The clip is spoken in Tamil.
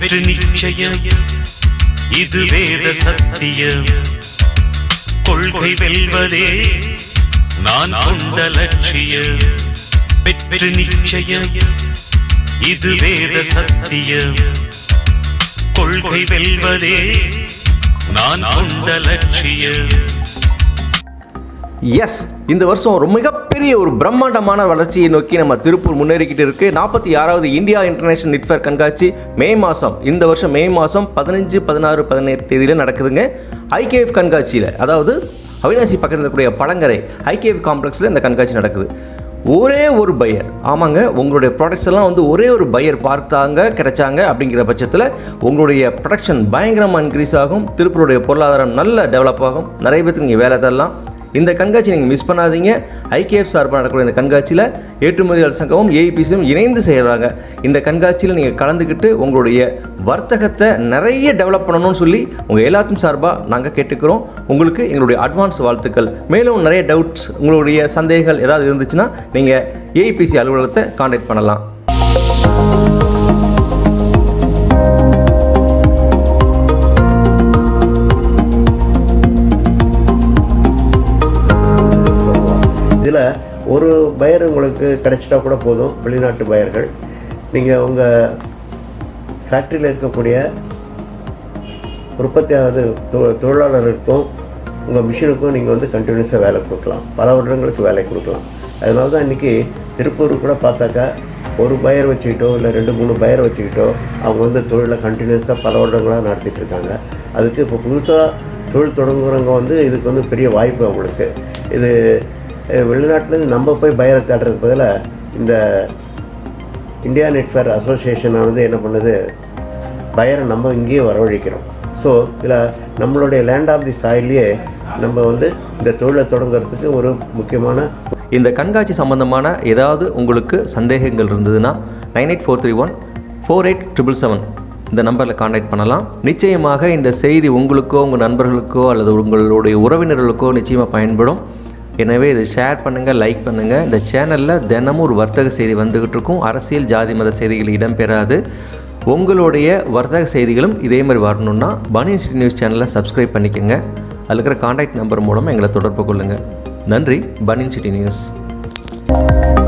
வெற்றி நிச்சயம் இது வேத சத்தியம் கொள்கை வெல்வதே நான் கொண்ட லட்சியம் வெற்றி நிச்சயம் இது வேத சத்தியம் கொள்கை வெல்வதே நான் கொண்ட லட்சியம் எஸ் இந்த வருஷம் ஒரு மிகப்பெரிய ஒரு பிரம்மாண்டமான வளர்ச்சியை நோக்கி நம்ம திருப்பூர் முன்னேறிக்கிட்டு இருக்கு நாற்பத்தி ஆறாவது இந்தியா இன்டர்நேஷனல் நிட்ஃபேர் கண்காட்சி மே மாதம் இந்த வருஷம் மே மாதம் பதினஞ்சு பதினாறு பதினேழு தேதியில் நடக்குதுங்க ஐகேஎஃப் கண்காட்சியில் அதாவது அவினாசி பக்கத்தில் இருக்கக்கூடிய பழங்கரை ஐகேஎஃப் காம்ப்ளெக்ஸில் இந்த கண்காட்சி நடக்குது ஒரே ஒரு பையர் ஆமாங்க உங்களுடைய ப்ராடக்ட்ஸ் எல்லாம் வந்து ஒரே ஒரு பையர் பார்த்தாங்க கிடைச்சாங்க அப்படிங்கிற பட்சத்தில் உங்களுடைய ப்ரொடக்ஷன் பயங்கரமாக இன்க்ரீஸ் ஆகும் திருப்பூருடைய பொருளாதாரம் நல்ல டெவலப் ஆகும் நிறைய பேருக்கு நீங்கள் வேலை தரலாம் இந்த கண்காட்சி நீங்கள் மிஸ் பண்ணாதீங்க ஐகேஎஃப் சார்பாக நடக்கக்கூடிய இந்த கண்காட்சியில் ஏற்றுமதியாளர் சங்கமும் ஏஇபிசியும் இணைந்து செய்கிறாங்க இந்த கண்காட்சியில் நீங்கள் கலந்துக்கிட்டு உங்களுடைய வர்த்தகத்தை நிறைய டெவலப் பண்ணணும்னு சொல்லி உங்கள் எல்லாத்தையும் சார்பாக நாங்கள் கேட்டுக்கிறோம் உங்களுக்கு எங்களுடைய அட்வான்ஸ் வாழ்த்துக்கள் மேலும் நிறைய டவுட்ஸ் உங்களுடைய சந்தேகங்கள் ஏதாவது இருந்துச்சுன்னா நீங்கள் ஏஇபிசி அலுவலகத்தை காண்டாக்ட் பண்ணலாம் இதில் ஒரு பயர் உங்களுக்கு கிடைச்சிட்டா கூட போதும் வெளிநாட்டு பயர்கள் நீங்கள் உங்கள் ஃபேக்ட்ரியில் இருக்கக்கூடிய உற்பத்தியாவது தொ- தொழிலாளர்களுக்கும் உங்கள் மிஷினுக்கும் நீங்கள் வந்து கண்டினியூஸாக வேலை கொடுக்கலாம் பல வருடங்களுக்கு வேலை கொடுக்கலாம் அதனால தான் இன்றைக்கி திருப்பூர் கூட பார்த்தாக்கா ஒரு பயர் வச்சுக்கிட்டோ இல்லை ரெண்டு மூணு பயர் வச்சுக்கிட்டோ அவங்க வந்து தொழிலை கண்டினியூஸாக பல வருடங்களாக நடத்திட்டு இருக்காங்க அதுக்கு இப்போ புதுசாக தொழில் தொடங்குறவங்க வந்து இதுக்கு வந்து பெரிய வாய்ப்பு அவங்களுக்கு இது அஹ், வெளிநாட்டிலேருந்து நம்ம போய் பயரை தேடுறதுக்கு பதிலாக இந்த இந்தியா நெட்ஃபேர் அசோசியேஷனானது என்ன பண்ணுது பயரை நம்ம இங்கேயே வரவழைக்கிறோம் ஸோ இதில் நம்மளுடைய லேண்ட் ஆஃப் தி சாயிலேயே நம்ம வந்து இந்த தொழிலை தொடங்குறதுக்கு ஒரு முக்கியமான இந்த கண்காட்சி சம்பந்தமான ஏதாவது உங்களுக்கு சந்தேகங்கள் இருந்ததுன்னா nine eight four three one four eight triple seven இந்த நம்பரில் காண்டாக்ட் பண்ணலாம் நிச்சயமாக இந்த செய்தி உங்களுக்கோ உங்கள் நண்பர்களுக்கோ அல்லது உங்களுடைய உறவினர்களுக்கோ நிச்சயமாக பயன்படும் எனவே இதை ஷேர் பண்ணுங்கள் லைக் பண்ணுங்கள் இந்த சேனலில் தினமும் ஒரு வர்த்தக செய்தி வந்துக்கிட்டு இருக்கும் அரசியல் ஜாதி மத செய்திகள் இடம்பெறாது உங்களுடைய வர்த்தக செய்திகளும் இதே மாதிரி வரணும்னா பனி சிட்டி நியூஸ் சேனலை சப்ஸ்கிரைப் பண்ணிக்கோங்க அதில் இருக்கிற காண்டாக்ட் நம்பர் மூலம் எங்களை தொடர்பு கொள்ளுங்கள் நன்றி பனின் சிட்டி நியூஸ்